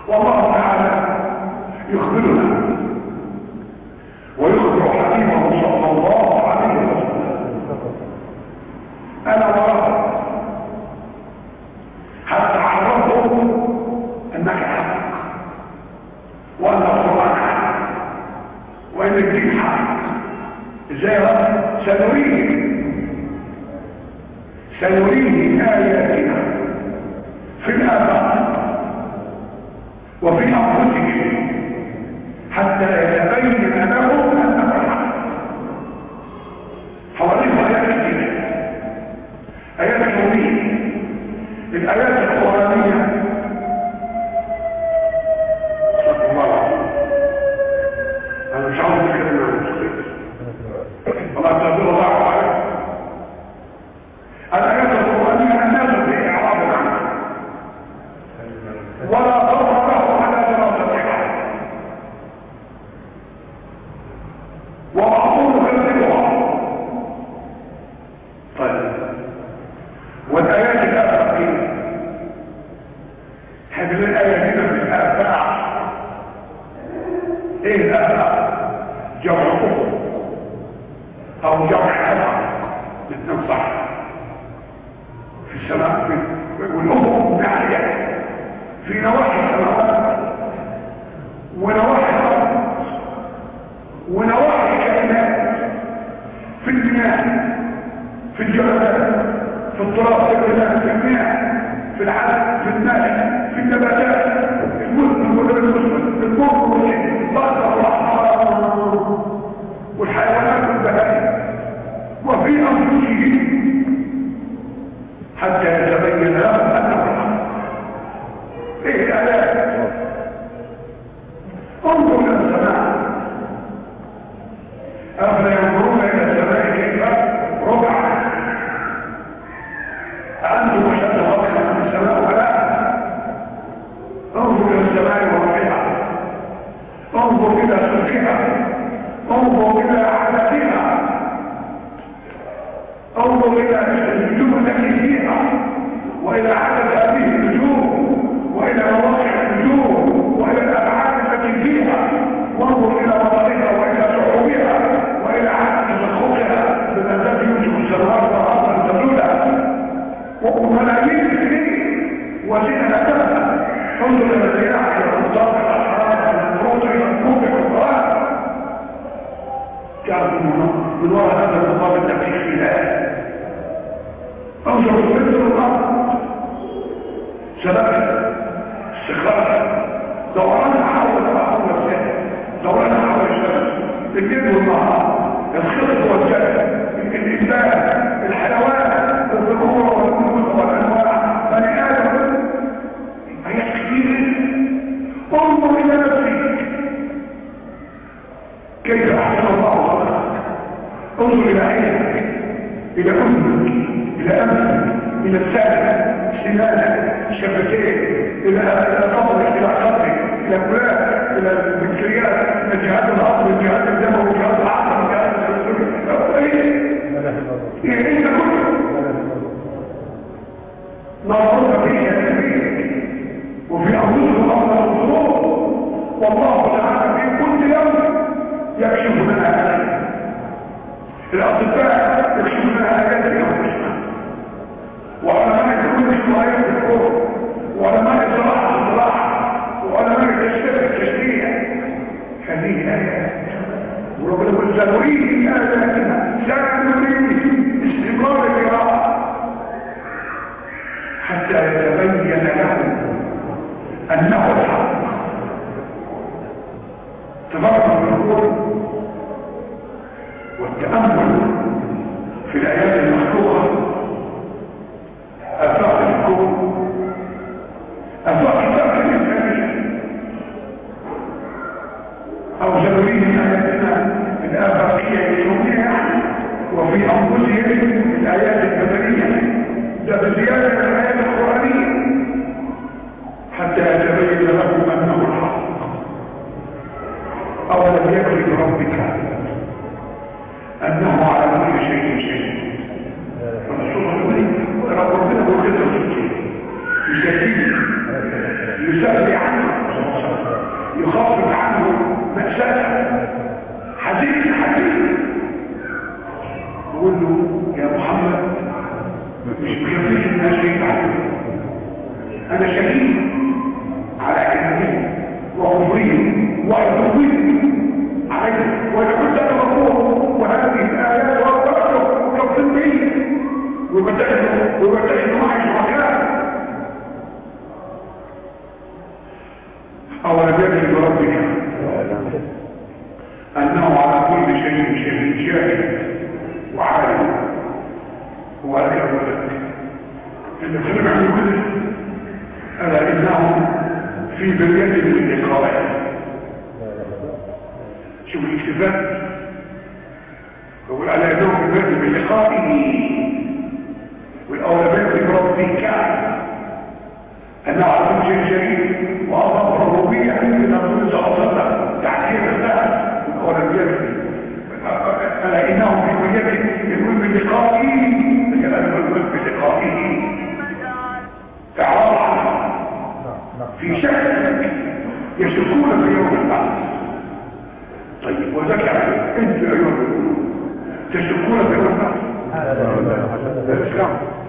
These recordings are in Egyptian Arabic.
والله تعالى يخبرنا ويخبر حبيبه صلى الله عليه وسلم انا وراك حتى عرفه انك حق وان القران حق وان الدين حق ازاي رب سنريه سنريه اياتنا في الافاق وفي انفسهم حتى يتبين لهم انه الحق حواليه ايات كثيره ايات كثيره الايات القرانيه صلى الله عليه وسلم انا مش عاوز اتكلم عن المستقبل والله تقول الله عليه الايات القرانيه الناس في اعراض عنها ولا ضرر له على دراستها ومعقول كذبها طيب والايات الافاقيه هذه الايه هنا في الافاق ايه الافاق جمع افق او جمع افق الاثنين صح في السماء في والافق ناحيه في نواحي السماوات ونواحي الارض ونواحي الكائنات في المياه في الجبلات في التراب في الغلاف في المياه في العلم في الناس في النباتات المسلم وغير المسلم المر والشيء البقر والاحمر والحيوانات والبهائم وفي انفسهم حتى يتبين لهم انه الحق ايه الايات انظر الى السماء افلا ينظرون الى السماء كيف ربع أأنتم أشد خلقا من السماء ولا انظر إلى السماء وربعها انظر إلى سلكها انظر إلى أعدادها انظر إلى النجوم التي فيها وإلى عدد هذه النجوم وإلى مواقع النجوم وإلى الأبعاد التي فيها وانظر إلى مطارها وإلى شعوبها وإلى عدد تسخطها بالذات يوجب السماوات والأرض أن تزولا وملايين السنين وزينة تبقى انظر إلى الرياح والأمطار والأحرار والمروج والمكوك والقرآن تعرف من وراء هذا الخطاب التقيق إلهي انظر مثل الأرض سبب استخراج دوران حول حول السنة دوران حول الشمس الليل والنهار الخلق والجسد الإنسان الحيوان الذكور والأنثى والأنواع بني آدم هي كثير انظر إلى نفسك كيف أحسن الله خلقك انظر إلى عينك إلى أمك إلى أمك إلى السادة سنانك شفتين إلى قبرك إلى قبرك إلى فلان إلى البكتيريات إلى جهاز العصر الجهاز الدموي جهاز العقل جهاز السلوك يعني انت كله نظرت فيه كبير وفي انفسهم افضل الظروف والله تعالى في كل يوم يكشف لنا هذا الاطباء يكشف لنا هذا اليوم وعلماء كل شويه في الكون وعلماء الزراعه الزراعه وعلماء التشريع التشريع هذه ايات وربنا يقول سنريه آياتنا سنريه استمرار القراءة حتى يتبين لهم أنه الحق تبارك الرسول والتأمل في الآيات المخلوقة أفاق الكون أفاق الفرق الإنسانية أو سنريهم آياتنا الآفاقية الكونية وفي أنفسهم الآيات البدنية ده بزيادة من الآيات القرآنية حتى يتبين لهم أنه الحق أولم يكن بربك أنه على كل شيء شيء فالرسول يقول رب ربنا هو كده يسلم يسلم عنه أنا شهيد على علمه وعمري وعلمه عليه وإذا كنت أنا مقول وهذه الآيات وأقرأته وكفر به وبتجد وبتجد معي شركاء أولا يجب بربك أنه على كل شيء شيء شاهد وعالم هو هذا يقول لك إن الخلق عن كل ألا إنهم في برية من الإقرار شوف الاكتفاء يقول على إنهم في برية من لقائه والأولويات بربك أنه على كل شيء شيء وأضاف الربوبية إلى رسول صلى الله عليه وسلم تعكير الله والأولويات ألا إنهم في برية يقول بلقائه كلام يقول بلقائه إعراض عنه في شك يشكون في يوم البعث طيب وذكر انت ايها المؤمنون تشكون في يوم البعث الاسلام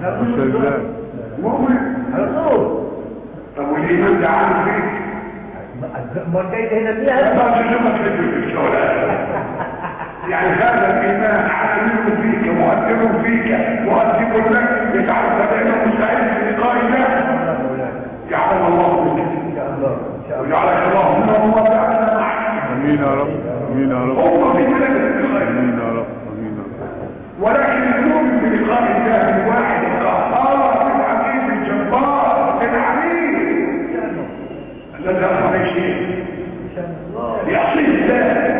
مؤمن طب والايمان ده عامل فيك ما كيف هنا لا فيها ما تشوفك في الشغل يعني هذا الايمان عامل فيك مؤثر فيك مؤثر لك يجعلك دائما مستعد للقاء الله جعل الله منك ان شاء الله ان شاء الله وجعلك الله من الله تعالى معك امين يا رب امين يا رب هم في ملك الخير امين يا رب امين يا رب ولكن نؤمن بلقاء الله الواحد القهار العزيز الجبار العليم الذي لا شيء ان شاء الله يعصيه الله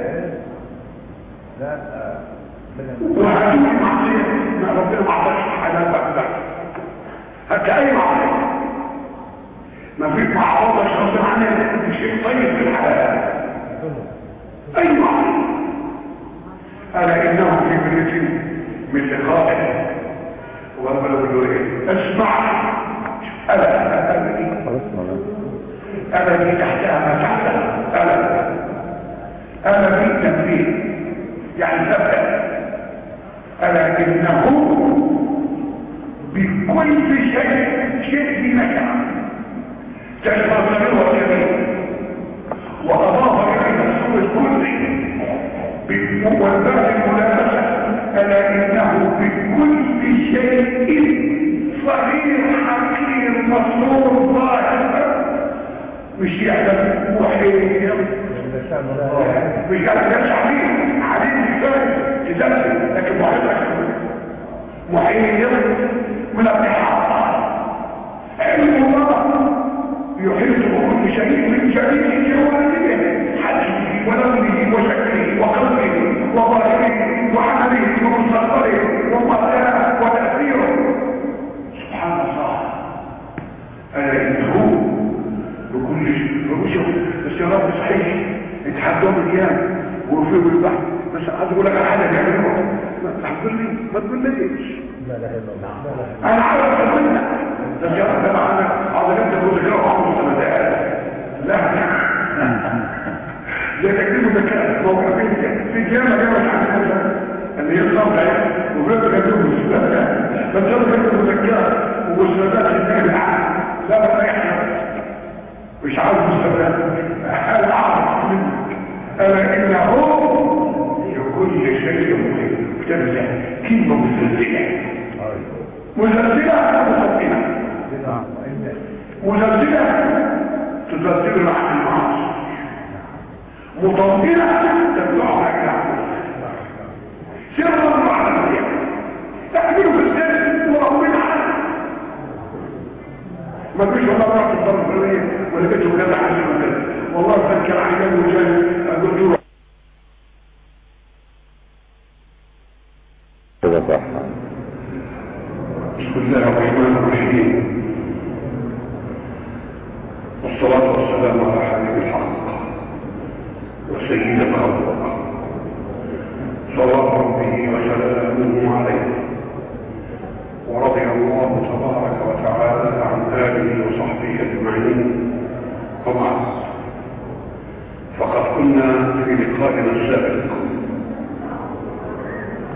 لا بدل وعدوه معصيه ما ربنا ما عطاش حلال بعد ذلك حتى اي معصيه ما فيش معروضه غصب عنك شيء طيب في الحلال اي معصيه الا انه في بريد من لقائه وربنا بيقول ايه اسمع الا ابدي ابدي تحتها ما تحتها الا الا في تنفيذ يعني ثبت الا انه بكل شيء شيء في مكان تشمل صغير وكبير واضاف اليه الصور الكلي والباب الملامسه الا انه بكل شيء صغير حقير مصروف ظاهر مش يعلم محيط ان شاء الله مش قال ده عليه عليه مثال تدرس لكن محيط محيط من البحار علم الله يحيط بكل شيء من جميع جوانبه حجمه ولونه وشكله وقلبه وظاهره وعمله ومستقبله ومصدره وتاثيره سبحان الله الا انه بكل شيء فبشر بس يا رب صحيح يتحدوا الايام ويوفقوا البحث بس عايز اقول لك على حاجه تعملوها ما تقول لي ما تقوليش لا اله الا الله لا اله انا عارف اتمنى بس يا رب طبعا انا عاوز انت تذكره عمره سنتين لا زي تكليف الذكاء موقفين في كلمه كده مش عارف مثلا اللي هي الصبر وبيبقى كاتبه مسلمه بس انا كاتب الذكاء ومسلمات الناس العالم لا بس احنا مش عاوز مسلمات انا اعرف منك الا انه لكل شيء مهم تبدا كلمه مسلسله مسلسله مسلسله مسلسله تسلسل مع المعاصي مطمئنه تبلعها الى سرا مع الرياء تحمله في السر وربنا عنه ما فيش والله رحت الضرب الفلانية ولا بيته كذا عشان كذا والله فكر عيان وجاي قلت له كده صح بسم الله الرحمن الرحيم والصلاة والسلام على حبيب الحق وسيد الخلق صلى ربه وسلامه عليه ورضي الله تبارك وتعالى عن آله وصحبه أجمعين وبعد فقد كنا في لقائنا السابق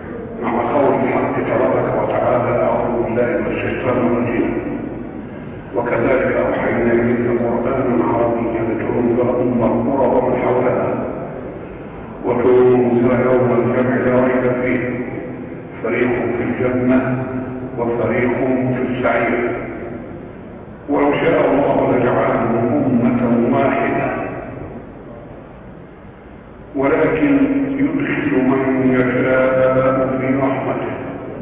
مع قول الحق تبارك وتعالى أعوذ بالله من الشيطان الرجيم وكذلك أوحينا إليك قرآنا عربيا لتنذر أم القرى ومن حولها وتنذر يوم الجمع لا ريب فيه فريق في الجنة وفريق في السعير ولو شاء الله لجعلهم أمة واحدة ولكن يدخل من يشاء في رحمته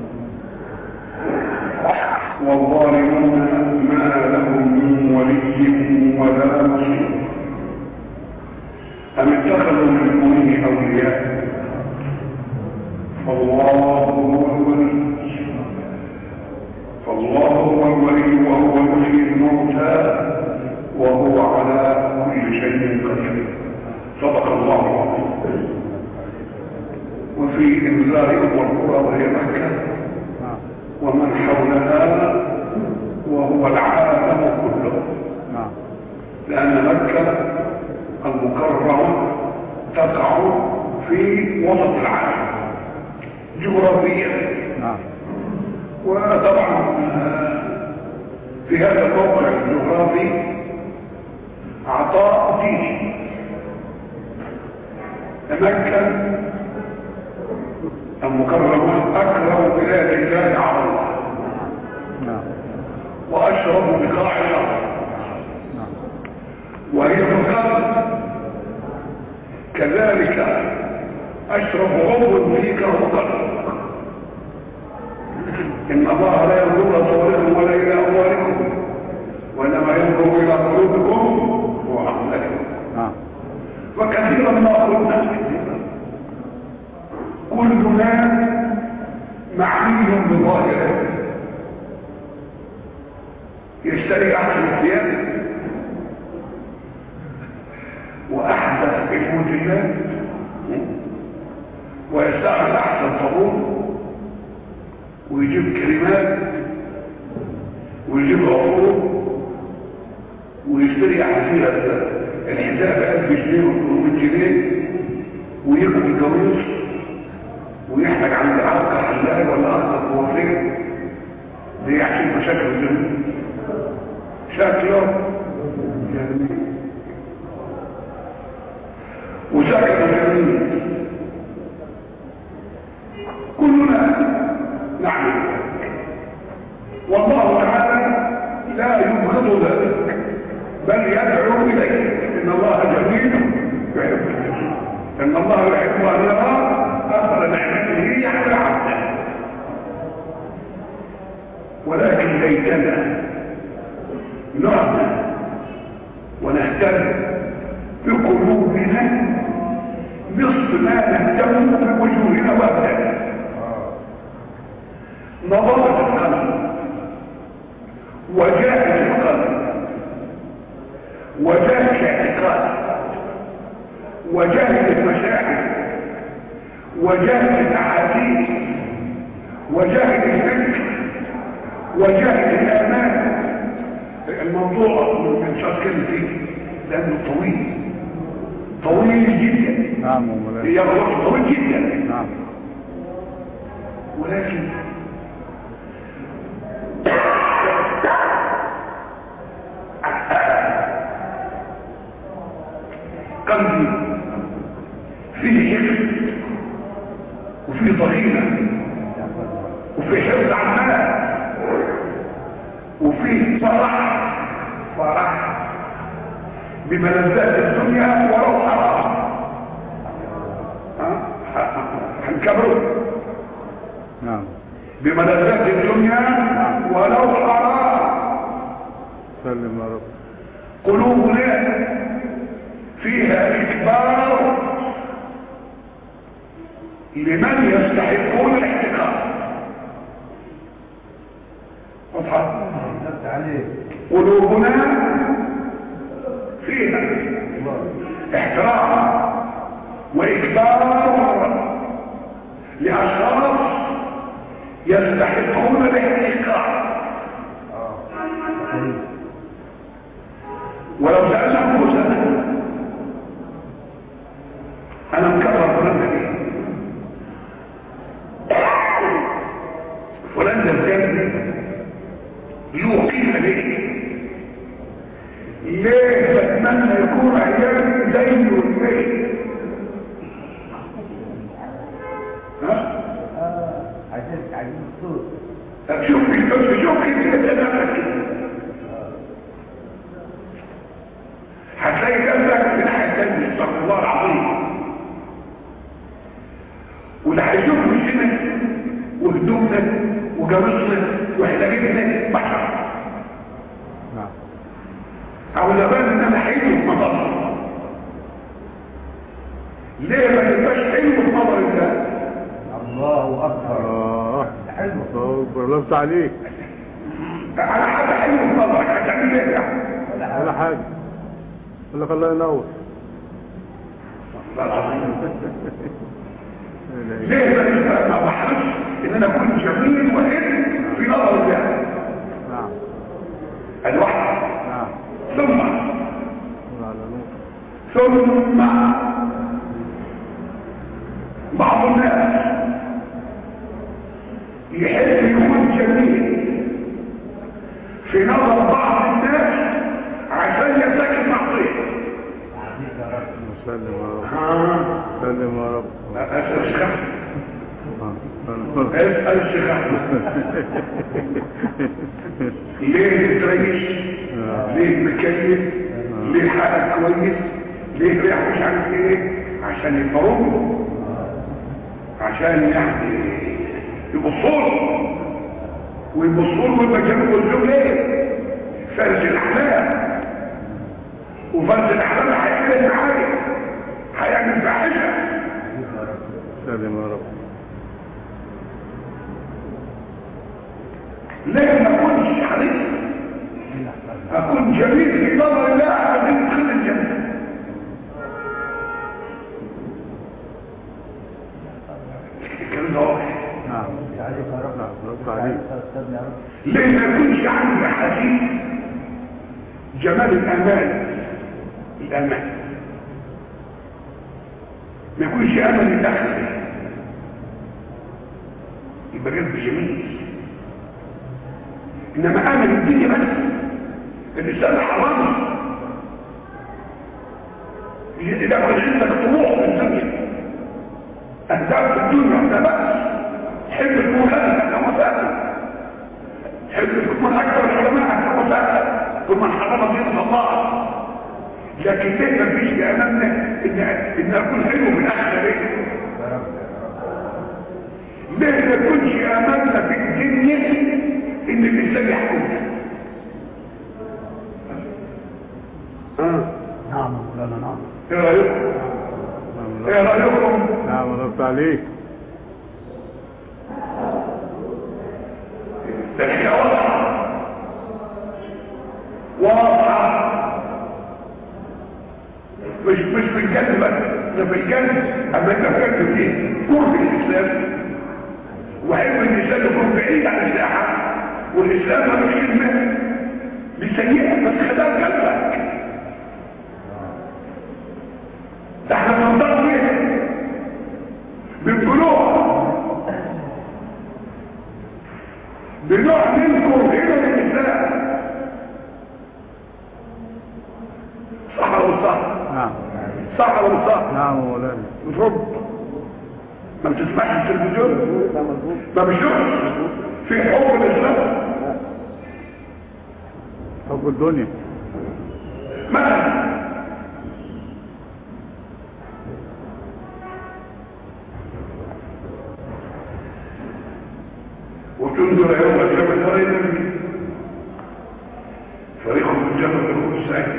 والظالمون ما لهم من ولي ولا نصير أم اتخذوا من دونه أولياء فالله هو الولي فالله هو الولي وهو يحيي الموتى وهو على كل شيء قدير صدق الله العظيم وفي انذار ام القرى وهي مكه نعم ومن حولها وهو العالم كله نعم لان مكه المكرمه تقع في وسط العالم جغرافيا نعم وطبعا في هذا الموقع الجغرافي عطاء ديني مكة المكرمة أكرم بلاد الله على الله نعم وأشرب بقاع الأرض نعم وهي مكان كذلك أشرب عضو فيك وقلب إن الله لا ينظر صوركم ولا إلى أموالكم وإنما ينظر إلى قلوبكم وأعمالكم نعم وكثيرا ما قلنا كلنا معني بظاهره يشتري احسن الثياب واحدث المنتجات ويستعمل احسن صابون ويجيب كريمات ويجيب عطور ويشتري عزيزة الحساب 1000 جنيه و800 جنيه ويكوي القميص ويحتاج عند عسكر حلاق ولا عسكر كوافير دي يحسن مشاكل الدنيا شكله جميل وشكله جميل كلنا نعلم والله تعالى لا يبغض ذلك بل يدعو اليه ان الله جميل يحب الجميل ان الله يحب ان يرى اثر نعمته على عبده ولكن ليتنا نعمل ونهتم بقلوبنا نصف ما نهتم بوجوهنا وابداننا نظافه القلب وجاهة القلب وجاهة الاعتقاد وجاهة المشاعر وجاهة الاحاديث وجاهة الفكر وجاهة الامان الموضوع من شخص كلمتي لانه طويل طويل جدا نعم ومولانا هي موضوع طويل جدا نعم ولكن قلبي فيه حفظ وفيه ضغينة وفيه حفظ عمال وفيه فرح فرح بملذات الدنيا ولو حرام ها؟ هنكبره نعم بملذات الدنيا ولو حرام سلم يا رب قلوبنا فيها إكبار لمن يستحقون الاحتقار واضحة نفس عليه قلوبنا فيها احترام وإكبار لأشخاص يستحقون الاحتقار ولو سألنا أنفسنا أنا مكرر فلان ده ليه؟ فلان ده بجد له قيمة ليه؟ ليه بتمنى يكون عيالي زي والبيت ها آه، عايزين عايزين الصوت طب شوف شوف شوف كده نفسك هتلاقي نفسك من ناحيه الثانيه استغفر الله العظيم واللي هيشوف وشنا وهدومنا وجوازنا وحلاجتنا بشر نعم او زمان ان انا حلو في نظر ليه ما تبقاش حلو في نظر الله الله اكبر اه حلو الله اكبر الله يفتح عليك على حاجه حلوه في نظرك هتعمل ايه يعني؟ ولا حاجه يقول لك الله ينور والله العظيم ليه ما تبقى- ما بحرصش ان انا اكون جميل وحلو في نظر الله نعم الواحد نعم ثم الله على نور ثم بعض الناس يحب يكون جميل في نظر بعض الناس عشان يرتكب معصيه سلم يا رب ها سلم يا رب اسال الشيخ احمد آه، سلم. اسال الشيخ احمد ليه تريش ليه مكيف ليه حالك كويس ليه ريح مش عارف ايه عشان يفرموا عشان يعني يبصوا ويبصوا له والمجال كلهم ليه فرز الاحلام وفرز الاحلام هيعمل معايا هيعمل فاحشه سلم يا رب ليه ما اكونش حريص اكون جميل في نظر الله عشان ادخل الجنه الكلام ده واضح نعم عليك يا رب نعم الله يفتح عليك استاذنا يا رب ليه ما يكونش عندي حديث جمال الامان الامان ما يكونش امل الاخره يبقى جذب جميل انما امل الدنيا بس الانسان حرام يكون عندك طموح في الدنيا اهداف في الدنيا ده بس تحب تكون غني ده مسألة تحب تكون اكثر العلماء ده مسألة ثم حرم دين الله لكن ليه ما فيش امامنا ان ان اكون حلو في الاخره ليه؟ ليه ما يكونش امامنا في الدنيا ان الانسان يحكمنا اه نعم مولانا نعم ايه رايكم نعم ايه الله رايكم نعم الله يفتح عليك ده الحكايه واضحه واضحه مش مش في الجنة بس ده في الجنة اما انت فكرت في ايه؟ قرب الاسلام وحب الانسان يكون بعيد عن الساحة والاسلام ملوش كلمة بسيئة بس خدها جنبك ده احنا بننطق ايه؟ بالبلوغ بنوع منكم هنا الاسلام صح ولا مش صح نعم صح ولا مش صح نعم مولانا بترد ما بتسمعش التلفزيون ما بتشوفش في حب الاسلام حب الدنيا مثلا وتنظر يوم الجبل ترى النبي فريق في الجنة يكون السعيد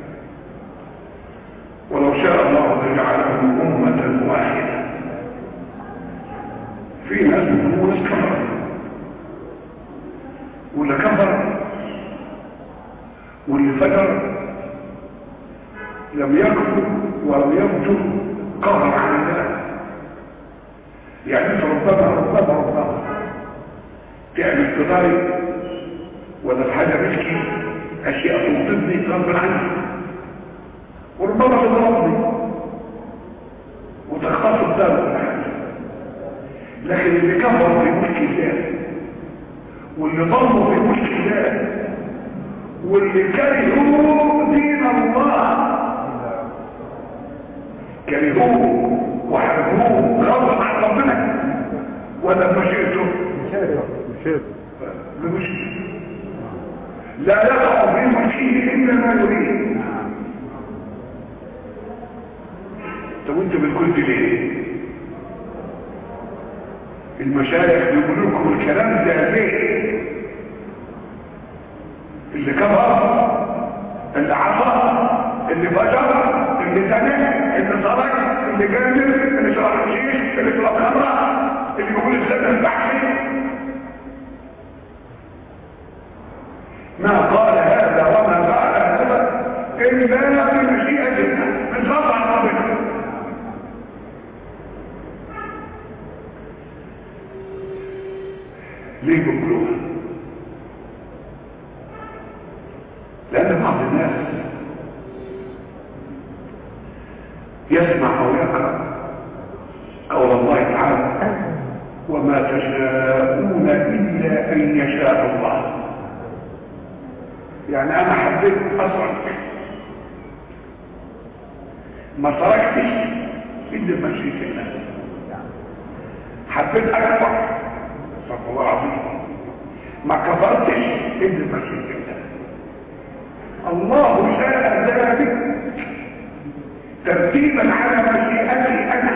ولو شاء الله لجعلهم أمة واحدة في ناس منهم ناس كفر واللي كفر واللي فجر لم يكفر ولم يفجر قهر عن الله يعني انت ربما ربما ربما تعمل تضايق ولا الحاجة ملكي أشياء تنقذني غصب عني وربما تضربني وتختصر ذلك لكن اللي كفر في ملك الله واللي ضمه في ملك الله واللي كرهه دي شرك بمشكلة لا يقع في ملكه إلا ما يريد نعم طب وانت بتقول دي ليه المشايخ بيقولوا لكم الكلام ده ليه اللي كفر اللي عصى اللي فجر اللي زنى اللي سرق اللي جامل اللي شرب حشيش اللي شرب خمره اللي بيقول الزنا البحثي ما قال هذا وما فعل هذا الا بمشيئه الله من رفع ربنا ليه بيقولوها لان بعض الناس يسمع او يقرا قول الله تعالى وما تشاءون الا ان يشاء الله يعني انا حبيت اسرق ما سرقتش الا ما شئت الله حبيت اكبر استغفر الله العظيم ما كفرتش الا ما شئت الله الله شاء ذلك ترتيبا على مشيئتي انا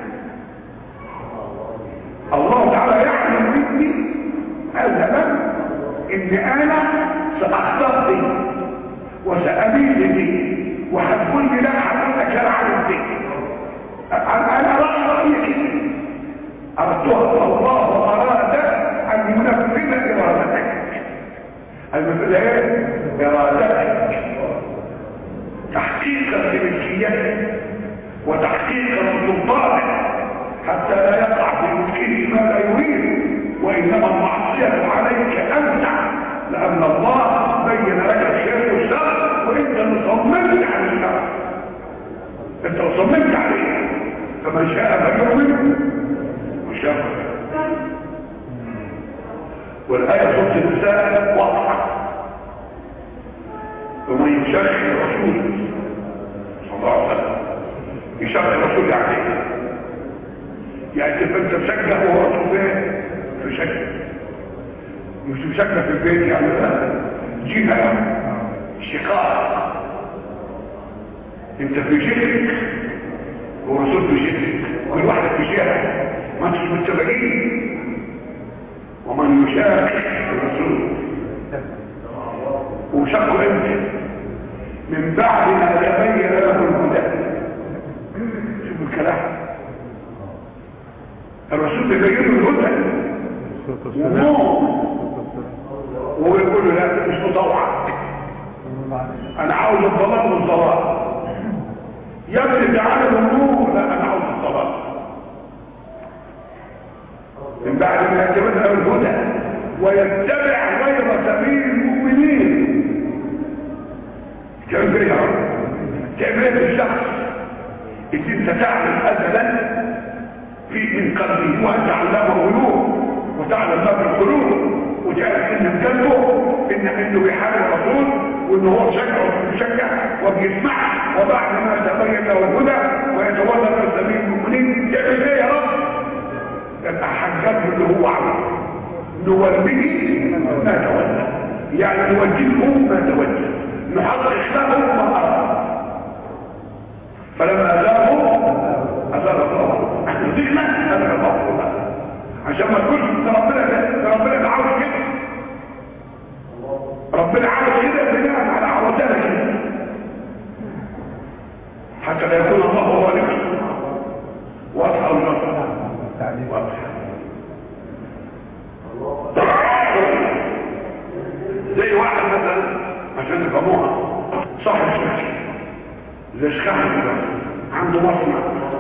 الله تعالى يعلم مني ازلا ان انا ساختار دي وساميل دي وهتقول لي لا حضرتك لا عارف دي انا انا رايي رايي كده أردتها الله أراد أن ينفذ إرادتك المثل إيه؟ إرادتك تحقيقا لملكيتك وتحقيقا لسلطانك حتى لا يقع في ملكه ما لا يريد وإنما المعصية عليك أنت لأن الله بين لك الخير والشر وإنت صممت على الشر أنت صممت عليه فمن شاء فليؤمن وشاء والآية صوت النساء واضحة ومن يشارك الرسول صلى الله عليه وسلم يشارك الرسول يعني ايه؟ يعني تبقى انت مشجع وهو رسول ايه؟ في شكل مش مشجع في البيت يعني لا جهة شقاق انت في شكلك ورسول في شكلك كل واحد في جهة ما انتش متفقين ومن يشارك الرسول وشقوا انت من بعد ما تبين له الهدى شوفوا الكلام الرسول يبين له الهدى ونور ويقول له لا مش مطوع انا عاوز الضلال والضلال يا ابني تعالى النور لا انا عاوز الضلال من بعد ما يتبين له الهدى ويتبع غير سبيل المؤمنين تعمل ايه يا رب تعمل ايه الشخص اللي انت تعلم ازلا في من قلبه وانت علمه قلوب وتعلم ما في القلوب وتعرف ان في قلبه ان انه بيحارب الرسول وان هو مشجع ومشجع وبيسمع وبعد ما تبين له الهدى ويتولى من سبيل المؤمنين تعمل ايه يا رب؟ يتحجب اللي هو عمله نوليه ما تولى يعني نوجهه ما تولى نحقق له ما أراد فلما أذابه أذاب الله احنا ذكنا أذاب الله عشان ما تقولش ده ربنا ده ربنا ده عاوز كده ربنا عاوز كده بناء على عوزانا كده حتى لا يكون الله ظالما واضحه النصر واضحه زي واحد مثلا عشان تفهموها صاحب شركه زي شخص عنده مصنع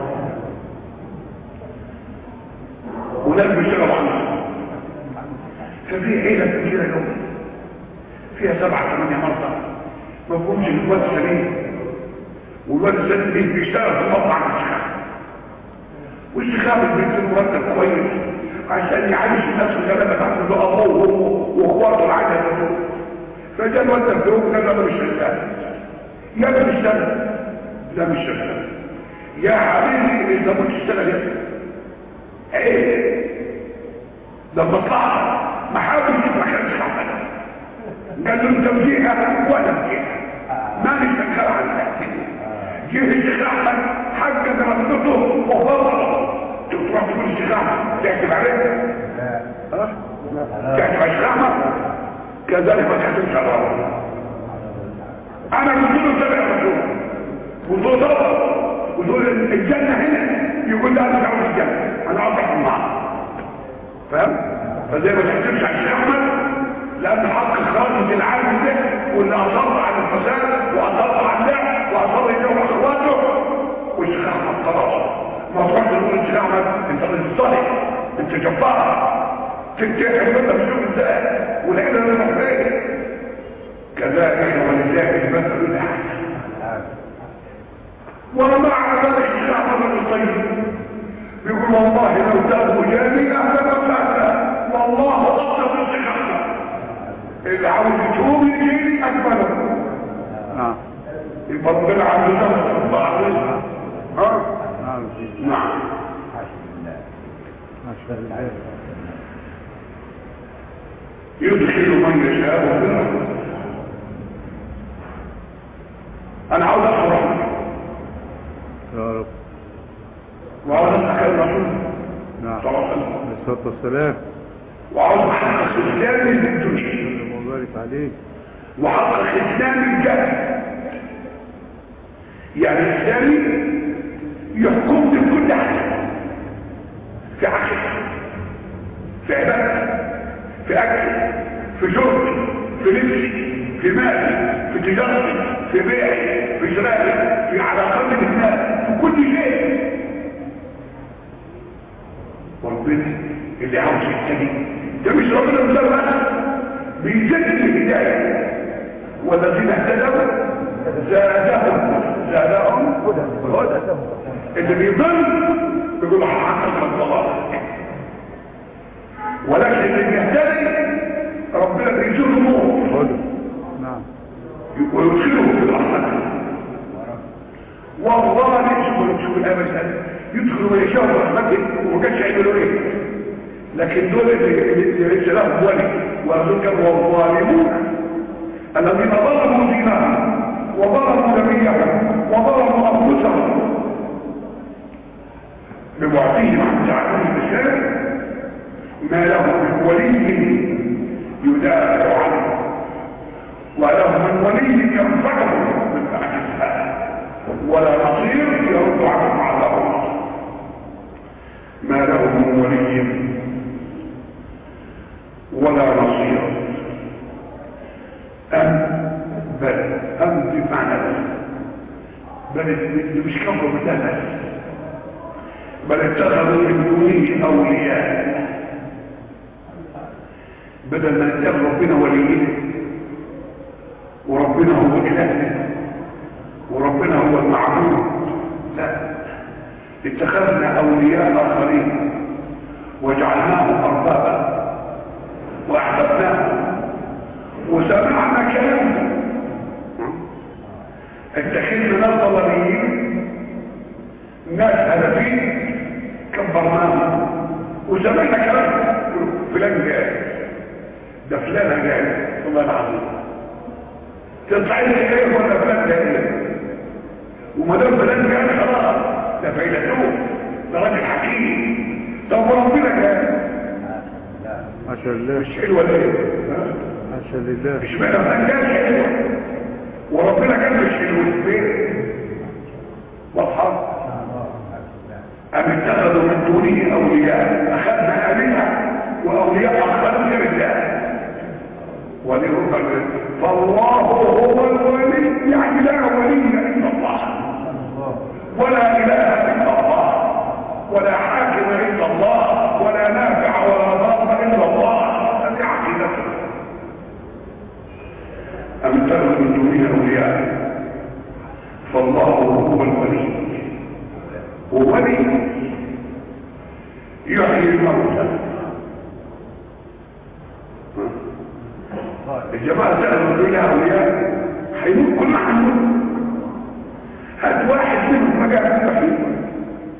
وناس بيشتغلوا عنده ففي عيله كبيره قوي فيها سبعه ثمانيه مرضى ما فيهمش الواد سليم والواد السليم بيشتغل في مطعم الشخص والشخص بيديله مرتب كويس عشان يعيش الناس الغلابه تحت له ابوه واخواته العجله دول فجاء الواد الدروب ده مش شغال يا ابني اشتغل لا مش شغال يا حبيبي انت مش تشتغل يا ايه ده مصلحه ما حاولش ما كانش حصل قال له انت فيها ولا فيها ما نشتغل عنك جه الشيخ احمد حق دراسته وفضله تروح تقول الشيخ احمد تحكم عليه ها؟ تحكم على الشيخ احمد كذلك ما تحكمش على الله انا قلت له سبع رسول وصوت وتقول الجنة هنا يقول لا انا عاوز الجنة انا عاوز احكم النار فاهم فزي ما تحسبش على الشيخ احمد لان حق خالد العالم ده واللي اصر على الفساد واصر على اللعب واصر يجاوب اخواته والشيخ احمد خلاص ما تروحش تقول الشيخ احمد انت مش صالح انت جبار تنتهي انت بتشوف ازاي ولقينا انا محتاج كذلك ولله المثل الاحسن ومع ذلك الشيخ احمد الطيب بيقول والله لو تابوا جميعا لما والله اقصد الشيخ احمد اللي عاوز يتوب يجيني اكبره نعم يبقى ربنا عنده نفس الله عليه ها نعم سيدي نعم ما شاء الله يدخل من يشاء في رحمته انا عاوز ادخل رحمته يا رب وعاوز ادخل الرسول نعم صلى الله عليه وسلم عليه الصلاة والسلام وعاوز احقق اسلامي في الدنيا اللهم بارك عليك وحقق اسلامي الجنة يعني اسلامي يحكمني في كل حاجة في عقل في عبادة في اكل في شرب في لبسي في مالي في تجارتي في بيعي في شرائي في علاقات الناس في كل شيء ربنا اللي عاوز يهتدي ده مش ربنا مسلم بيجدد الهدايه والذين اهتدوا زادهم زادهم هدى اللي بيضل بيقول حقق الضلال ولكن اللي بيهتدي ربنا بيزيله نور هدى نعم ويدخله في الرحمة والله يدخل شوف الأمل يدخل ويشاء رحمته وما كانش يعملوا ايه لكن دول اللي اللي ليس لهم ولي ورسول كان والظالمون الذين ظلموا دينهم وظلموا نبيهم وظلموا انفسهم ببعدهم عن تعلم الاسلام ما لهم من ولي يدافع عنه ولهم من ولي ينفعه من بعد السلام ولا نصير يرد عنهم عذاب الله ما له من ولي ولا نصير أم بل أم بمعنى بل بل مش كفر بالله بل اتخذوا من دونه أولياء بدل ما يتخذ ربنا وليه وربنا هو إلهنا وربنا هو المعبود لا اتخذنا أولياء آخرين وجعلناهم أربابا وأحببناهم وسمعنا كلامهم اتخذنا ناس ضلالين ناس هدفين كبرناهم وسمعنا كلامهم فلان جاي ده فلان جاي والله العظيم تطلع لي ايه ولا فلان جاي وما دام فلان جاي خلاص ده فايدته ده راجل حكيم طب وربنا جاي ما شاء الله مش حلوه ولا ايه ها؟ ما شاء الله مش معنى فلان جاي حلوه وربنا كان مش حلو فين واضحه أم اتخذوا من دونه أولياء أخذنا آلهة وأولياء أخذوا غير الله ولهم فالله هو الولي يعني لا ولي إلا الله ولا إله إلا الله ولا حاكم إلا الله ولا نافع ولا ضار إلا الله هذه عقيدته أم اتخذوا من دونه أولياء فالله هو الولي وولي يحيي الموتى الجماعة سألوا الدنيا أولياء هيموت كل عنهم هات واحد منهم ما جاء مستحيل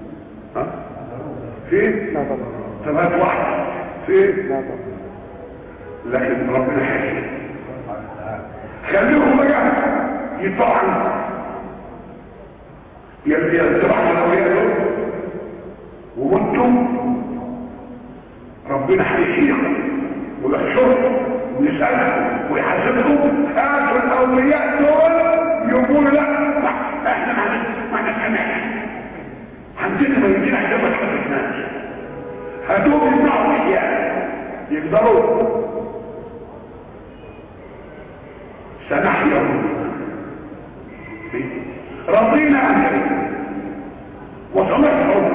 ها فين؟ طب هات واحد فين؟ لكن ربنا حكيم خليهم بقى يدفعوا عنه يتبعوا الاولياء دول وانتم ربنا هيحييكم ويحشركم ويسألكم ويحاسبكم هاتوا الاولياء دول يقولوا لا لا، احنا ما ما نسمعش عندنا ما يجينا احنا ما تحدثناش هاتوهم يسمعوا احياء يقدروا سنحيا رضينا عنك وسنحفظ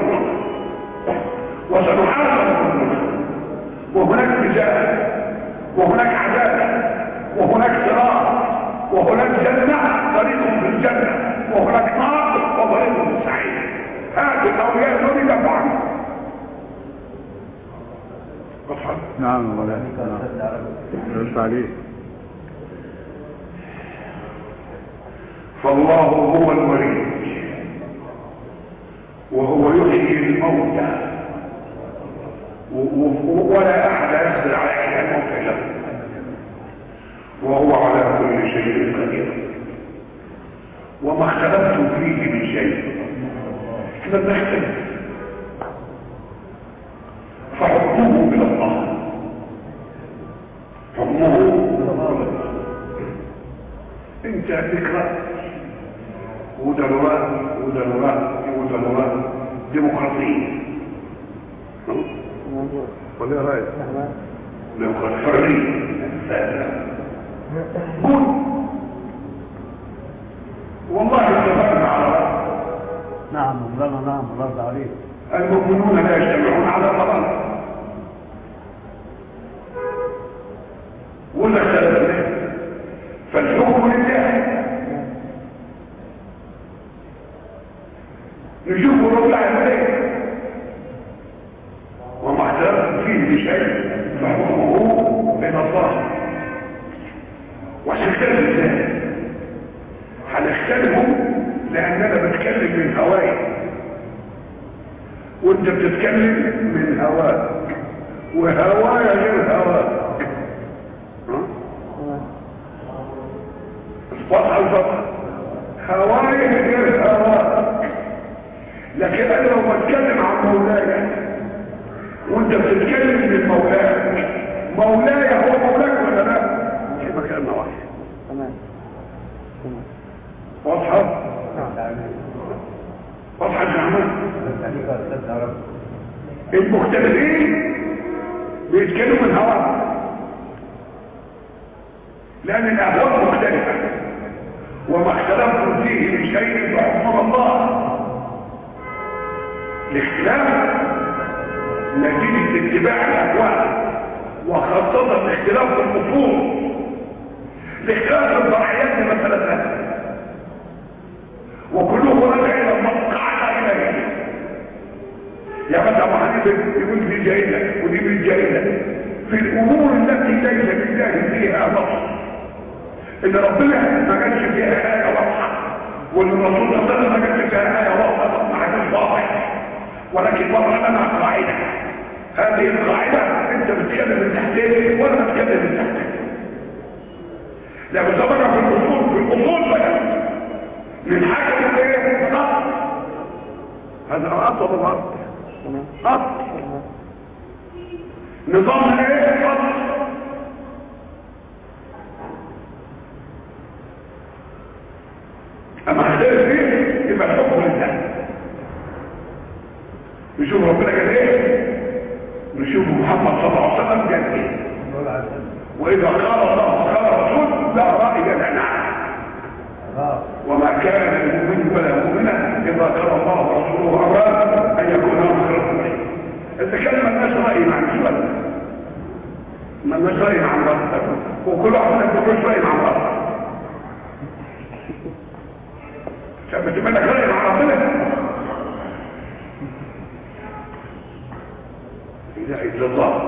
وسنحاسب وهناك مجال وهناك عذاب وهناك صراط وهناك جنة طريق في الجنة وهناك نار وطريق في السعيد هذه الأولياء دول يدفعوا واضحة؟ نعم مولانا نعم رد عليه فالله هو الولي وهو يحيي الموتى و- و- ولا احد يقدر على احياء الموتى الا هو. وهو على كل شيء قدير وما اختلفتم فيه من شيء احنا بنختلف فحكمه الى الله حكمه الى الله انت تقرا ودلوات ودلوات ودلوات ديمقراطيه ولا رايك ديمقراطيه حريه قول والله اتفقنا على رأي. نعم مولانا نعم رد عليه المؤمنون لا يجتمعون على ضلال ولا اختلفنا فالحكم لله نشوف رب العالمين وما اختلف فيه بشيء فحكمه من الله وهنختلف ازاي هنختلفه لاننا بنتكلم من هواي وانت بتتكلم من هواك وهوايا غير هواك ها؟ اصبح الفقر هواي غير هواك لكن انا لو بتكلم عن مولاي وانت بتتكلم من مولاك مولاي هو مولاك ولا لا في مكاننا واحد تمام واضحه واضحه يا جماعه المختلفين بيتكلموا من هوا لان الاهواء مختلفه وما اختلفتم فيه من شيء فحكم الله الاختلاف نتيجه اتباع الاهواء وخاصه الاختلاف في الاصول الاختلاف في الفرعيات مثلا سهل وكلهم راجع الى المقعد اليه يا فتى ابو حنيفه يقول دي جاهله ودي مش جاهله في الامور التي ليس لله فيها نص ان ربنا ما كانش فيها ايه واضحه وان الرسول صلى الله عليه وسلم ما كانش فيها ايه واضحه ما كانش واضح ولكن مره انا قاعده هذه القاعده انت بتتكلم من تحتيه وانا بتكلم من تحتيه لو سبق في الاصول في الاصول بقى من حاجه ايه نص هذا اصل الارض اصل نظام ايه اصل اما اختلف فيه يبقى الحكم لله نشوف ربنا قال ايه نشوف محمد صلى الله عليه وسلم قال ايه واذا قال الله وقال الرسول لا راي قال نعم وما كان المؤمن ولا مؤمنة إذا قال الله ورسوله أمرا أن يكون آخر تكلم الناس رأي مع النسوة ما الناس رأي مع الله وكل واحد يقول رأي مع الله عشان بتبقى لك رأي مع ربنا لا إله إلا الله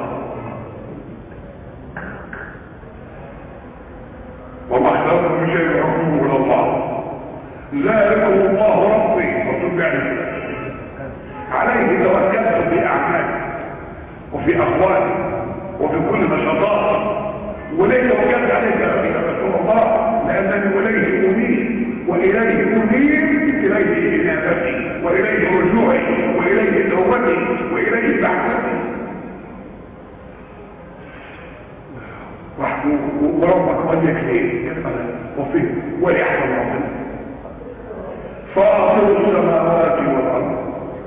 وما اختلف من شيء حكمه الى الله ذلكم الله ربي وتبعني عليه توكلت في اعمالي وفي اقوالي وفي كل نشاطاتي وليس وكلت عليك يا رسول الله لانني اليه امير واليه امير اليه انابتي واليه رجوعي واليه توبتي واليه بعثتي وربك قد يكفيه وفيه وليحفظ ربنا فاطر السماوات والارض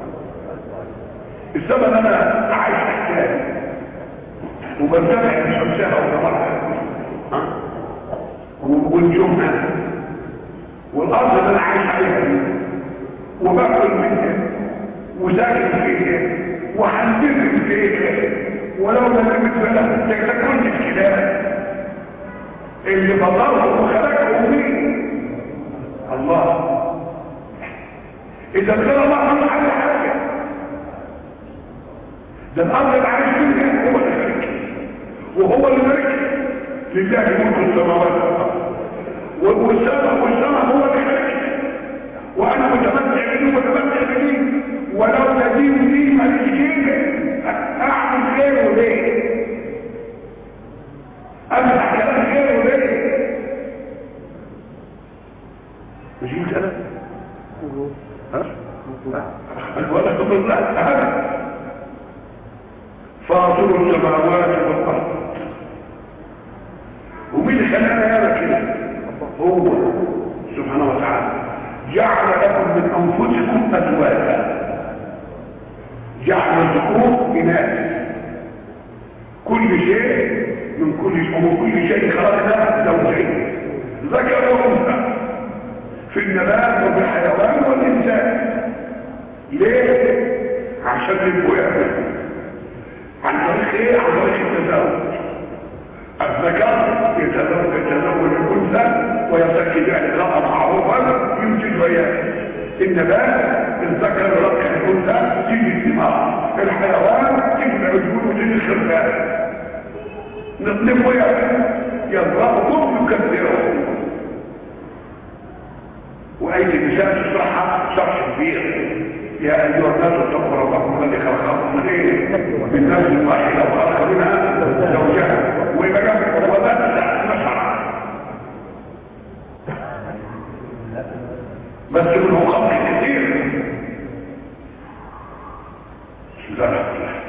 الزمن انا عايش تحتاج وبرتفع بشمسها وقمرها ونجومها والارض اللي انا عايش عليها دي وباكل منها وساكن فيها وهنتفق فيها ولو لم يكن فلا تكون الكلام اللي بطره وخلقه مين الله اذا كان الله عمل على حاجه ده الارض اللي عايش فيها هو اللي خلق وهو اللي ملك لله ملك السماوات والارض والسماء والسماء هو اللي خلق وانا متمتع به ومتمتع به ولو تدين لي ماليش كده اعمل غيره ليه امسح كلام غيره ليه مش انت انا ها ولا تقول لا هذا فاطر السماوات والارض ومين اللي خلانا يانا كده هو سبحانه وتعالى جعل لكم من انفسكم ازواجا جعل الذكور اناث كل شيء من كل شيء ومن كل شيء خلقنا زوجين ذكر وانثى في النبات وفي الحيوان والانسان ليه عشان البوية عن طريق ايه عن طريق التزاوج الذكر يتزوج يتزوج الانثى ويسكن اعتلاقا معروفا ينتج وياه النبات الذكر يرقع الانثى تيجي الثمار الحيوان تيجي العجول وتيجي الخرفان نطلبه يضربكم يكثرهم واي نساء تصرحها شرح كبير يا ايها الناس اتقوا ربكم الذي خلقكم من ايه من نفس واحده وخلق منها زوجها ويبقى وبدأ نشرع بس منه خلق كثير بسم الله الرحمن الرحيم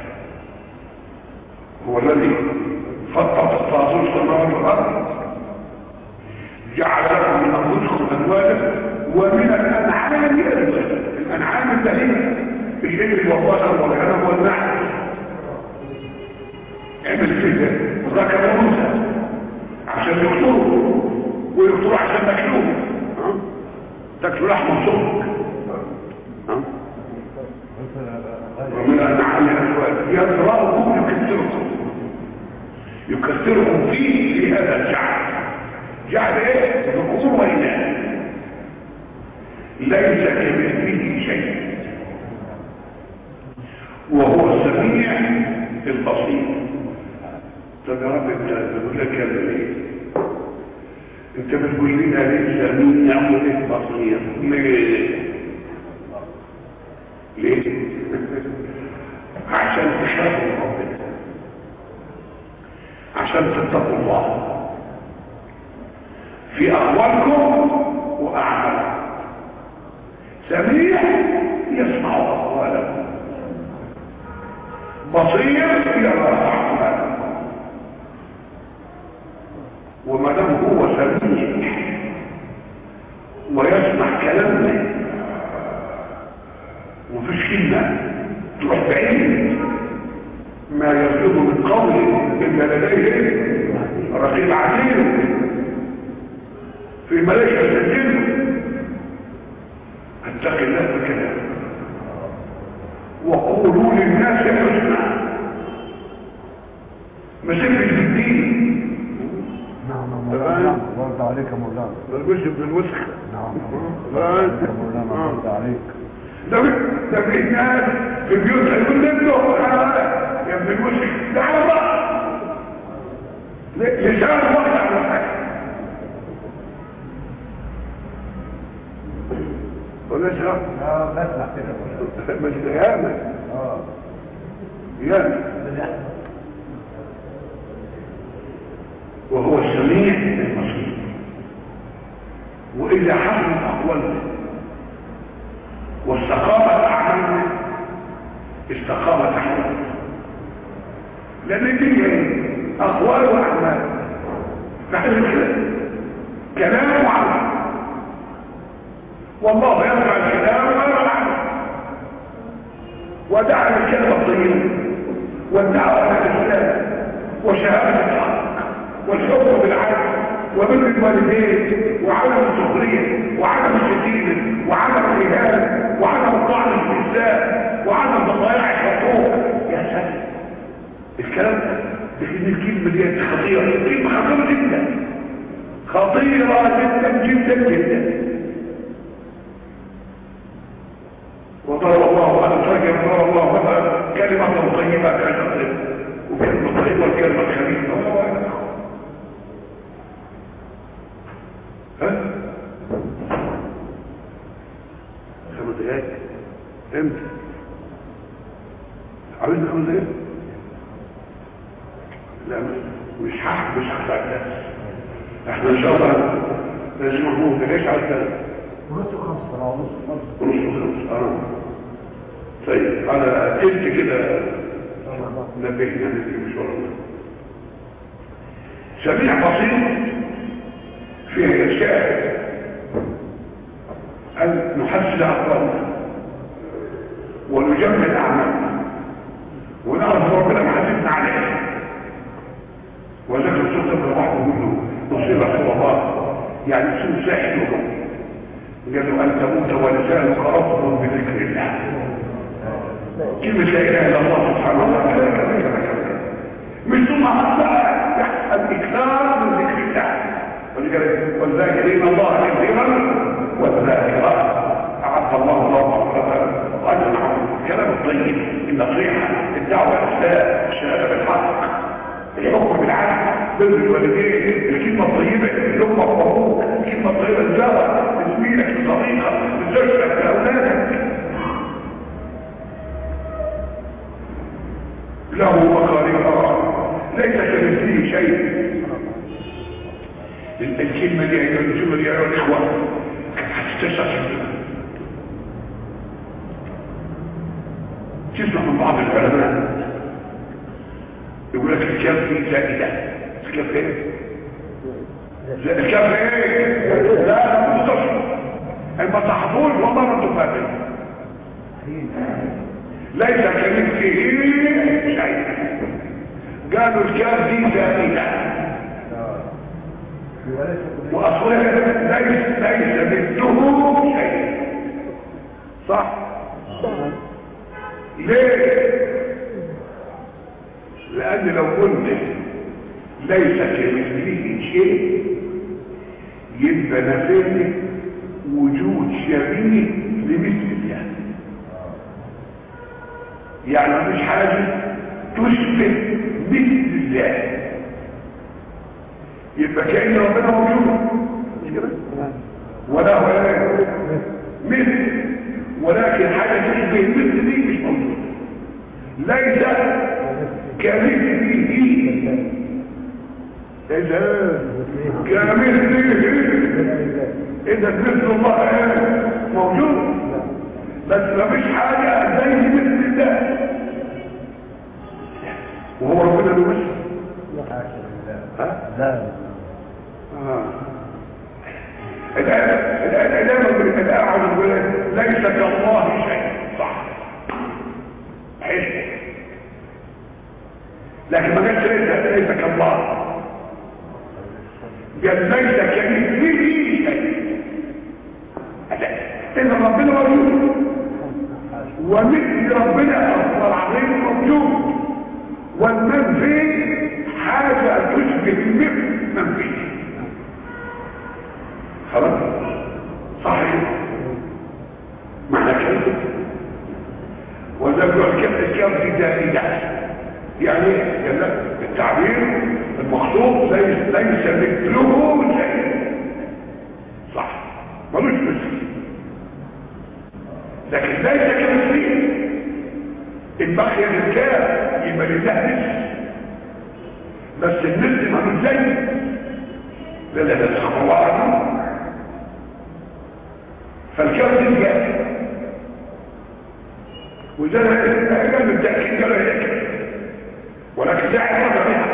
هو الذي فطر الطاغوت السماوات والارض جعل لكم من انفسكم ازواجا ومن الانعام ازواجا الانعام الدليل الابل والبشر والغنم والنحل اعمل كده ذكر وانثى عشان يقتلوا ويقتلوا عشان تاكلوه تاكلوا لحم صدق ومن الانعام ازواجا يضربكم يكسركم يكسرهم فيه في هذا الجعل جعل ايه ذكور واناث ليس كمثله شيء وهو السميع البصير طب يا رب انت بتقول لك كلمه ليه انت بتقول لنا ليه سميع وليه بصير ليه ليه عشان تخافوا ربنا عشان تتقوا الله في اقوالكم واعمالكم سميع يسمع اقوالكم بصير يرى اعمالكم وما دام هو سميع ويسمع كلامنا ومفيش كلمه تروح بعيد ما يصدر من قول الا لديه رقيب عزيز في ملائكه سجنه اتق الله بكلام وقولوا للناس حسنا ما سيبش بالدين نعم مولانا برد عليك يا مولانا ما تقولش ابن الوسخ نعم آه. برد عليك يا مولانا برد عليك ده ده في ناس في بيوت يقول له يا ابن المسك تعال بقى لسان واحد على حاجه ولا شرف اه بسمع كده يا مولانا. مش ياما اه ياما واذا حصلت اقوالنا واستقامت اعمالنا استقامت احوالنا لان دي هي اقوال واعمال نحن كده كلام وعمل والله يرفع الكلام ويرفع العمل ودعا بالكلمه الطيبه والدعوه الى الاسلام وشهاده الحق والحكم بالعدل وبر الوالدين وعدم السخريه وعدم الشتيمه وعدم الاهانه وعدم الطعن في الاسلام وعدم تضييع الحقوق يا سلام الكلام ده لكن الكلمه دي خطيره كلمه خطيره جدا خطيره جدا جدا جدا وضرب الله على الفجر ضرب الله مثلا كلمه طيبه كشجره وكلمه طيبه والكلمه خبيثه ها خمس دقايق امتى عاوزين خمس دقايق لا مش حق مش حق على الناس احنا ان شاء الله لازم نقول ليش على الثلاث ونص خمسة اه ونص خمسة ونص خمس اه طيب انا قلت كده نبهنا نبهي مش ورا سميع بسيط فيه الشاهد أن نحسن أقوالنا ونجمل أعمالنا ونعرف ربنا محاسبنا عليه وذكر الصوت ابن واحد منه نصيب رسول الله يعني سوء ساحل وجوه قال له أن تموت ولسانك رفض بذكر الله كلمة لا إله إلا الله سبحانه وتعالى مش ثم أصلا الإكثار من ذكر الله والذاكرين الله كثيرا والذاكرات أعد الله الله مغفرة وأجر الكلام الطيب النصيحة الدعوة الإسلام الشهادة بالحق الحكم بالعدل بر الوالدين الكلمة الطيبة اللقمة الطبوك الكلمة الطيبة الجارة لزميلك لصديقك لزوجتك لأولادك له مقاليد ليس كمثله شيء الكلمة دي أيها الجملة دي أيها الإخوة هتستشعر تسمع من بعض العلماء يقول لك الكاف دي زائدة الكاف ايه؟ الكاف ايه؟ لا مستشعر ما تحضوش والله ما انتم فاهمين ليس كمثله شيء قالوا الكاف دي زائدة واصلها ليس ليس مثله شيء صح ليه لان لو قلت ليس كمثله شيء يبقى نفيت وجود شبيه لمثل الله يعني مفيش حاجه تشبه مثل الله يبقى كأن ربنا موجود مش كده ولا هو مثل ولكن حاجة تشبه مثل دي مش موجود ليس كمثله إذا كمثله إذا مثل الله موجود بس ما فيش حاجة زي مثل ده وهو ربنا له مثل لا العلامة بالأعلى الولد ليس كالله شيء صح حلو لكن ما قالش ليس ليس كالله قال ليس كمثله شيء إذا ربنا موجود ومثل ربنا العظيم موجود والمنفي حاجة تشبه مثل منفي خلاص صحيح معنى كلمة وذكر الكلمة الكلمة زائدة يعني يعني التعبير المخطوط ليس ليس مثله شيء صح ملوش مثل لكن ليس كمثله البقية للكاف يبقى لله مثل بس النسل ما مش زي لا لا لا سبحان الله فالكاف دي جاء وده كان بالتأكيد كان هيك ولكن ده عبارة بها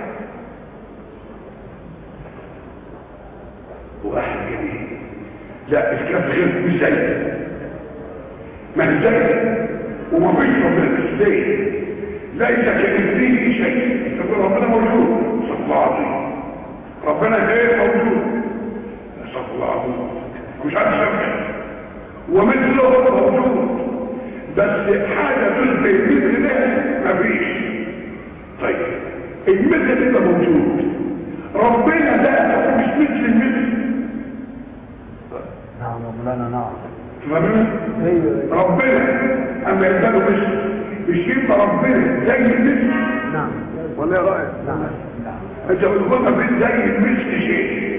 واحد جميل لا الكاف غير مش زي ما هي زي وما فيش ربنا مش زي ليس كمثله شيء يقول ربنا موجود صلى الله عليه وسلم ربنا غير موجود صلى الله عليه وسلم مش عارف شبه ومثله موجود بس حاجة تشبه مثل ده مفيش طيب المثل ده موجود ربنا ده مش مثل المثل نعم مولانا نعم فاهمين؟ ايوه ربنا اما يبقى مش مش يبقى ربنا زي المثل نعم ولا ايه رايك؟ نعم انت بتقول ما فيش زي المثل شيء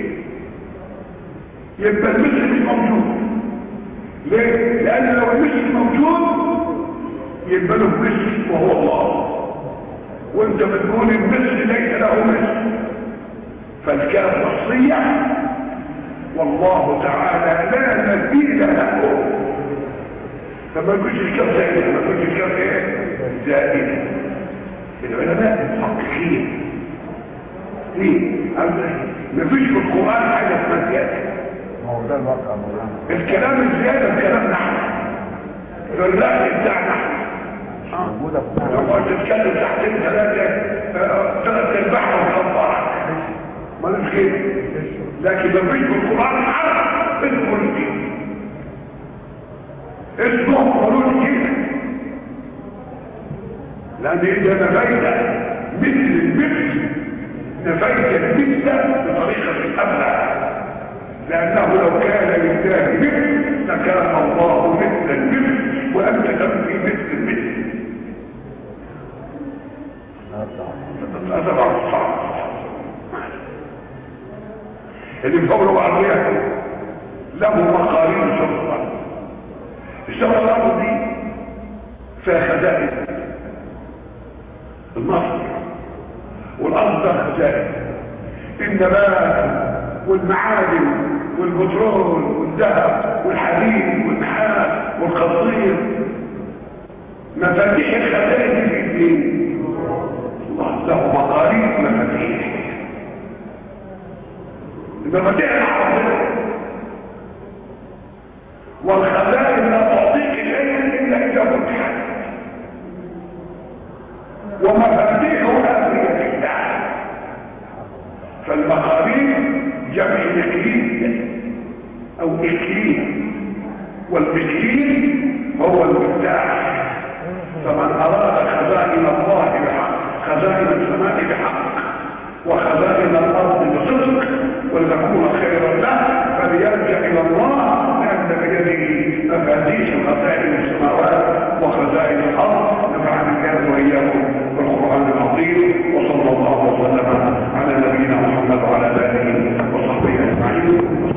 يبقى المثل مش موجود ليه؟ لان لو المثل موجود يبقى له مثل وهو الله وانت بتقول المثل ليس له مثل فالكاف وصية والله تعالى لا مثيل له فما يكونش الكاف زائد ما يكونش الكاف ايه؟ زائد العلماء محققين ليه؟ ما فيش في القرآن حاجة اسمها زيادة ما هو ده الواقع مولانا الكلام الزيادة كلام نحن في الرأي بتاع نحن موجودة في لو القرآن. كنت تتكلم ساعتين ثلاثة آه، ثلاثة البحر وخبارك ما نفخير لكن ما فيش في القرآن حرف اسمه الدين اسمه خلود الدين لأن إذا نفيت مثل المثل نفيت المثل بطريقة أبلغ لأنه لو كان لله مثل لكان الله مثل المثل وأنت تنفي مثل المثل هذا بعض الصعب اللي فوق العربية له مقارين شرطة الشرطة الأرض دي فيها خزائن النصر والأرض ده خزائن النبات والمعادن والبترول والذهب والحديد والنحاس والقصير مفاتيح الخزائن دي في ايدين الله له مقارير مفاتيح المفاتيح العربية والخزائن لا تعطيك شيئا الا اذا فتحت ومفاتيحها بيد الله فالمقارير جمع اكليل او اكليل والاكليل هو المفتاح فمن اراد خزائن الله بحق خزائن السماء بحق وخزائن الارض بصدق ولتكون خيرا له فليرجع الى الله لان بيده مفاتيح خزائن السماوات وخزائن الارض نفعني الله واياكم بالقران العظيم وصلى الله وسلم على نبينا محمد وعلى اله وصحبه اجمعين